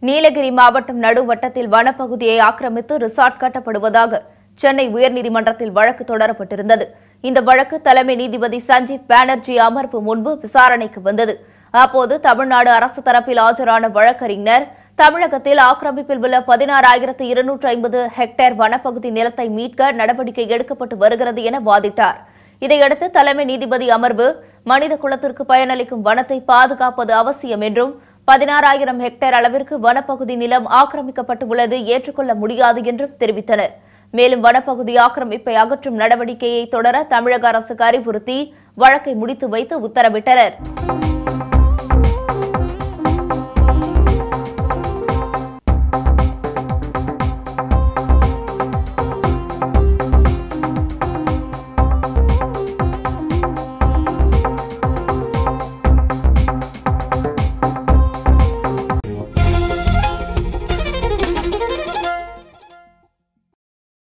நீலகிரி மாவட்டம் நடுவட்டத்தில் வனப்பகுதியை ஆக்கிரமித்து ரிசார்ட் கட்டப்படுவதாக சென்னை உயர்நீதிமன்றத்தில் வழக்கு தொடரப்பட்டிருந்தது இந்த வழக்கு தலைமை நீதிபதி சஞ்சீப் பானர்ஜி அமர்வு முன்பு விசாரணைக்கு வந்தது அப்போது தமிழ்நாடு அரசு தரப்பில் ஆஜரான வழக்கறிஞர் தமிழகத்தில் ஆக்கிரமிப்பில் உள்ள பதினாறாயிரத்து இருநூற்று ஐம்பது ஹெக்டேர் வனப்பகுதி நிலத்தை மீட்க நடவடிக்கை எடுக்கப்பட்டு வருகிறது என வாதிட்டார் இதையடுத்து தலைமை நீதிபதி அமர்வு மனித குலத்திற்கு பயனளிக்கும் வனத்தை பாதுகாப்பது அவசியம் என்றும் பதினாறாயிரம் ஹெக்டேர் அளவிற்கு வனப்பகுதி நிலம் ஆக்கிரமிக்கப்பட்டுள்ளது ஏற்றுக்கொள்ள முடியாது என்றும் தெரிவித்தனர் மேலும் வனப்பகுதி ஆக்கிரமிப்பை அகற்றும் நடவடிக்கையை தொடர தமிழக அரசுக்கு அறிவுறுத்தி வழக்கை முடித்து வைத்து உத்தரவிட்டனர்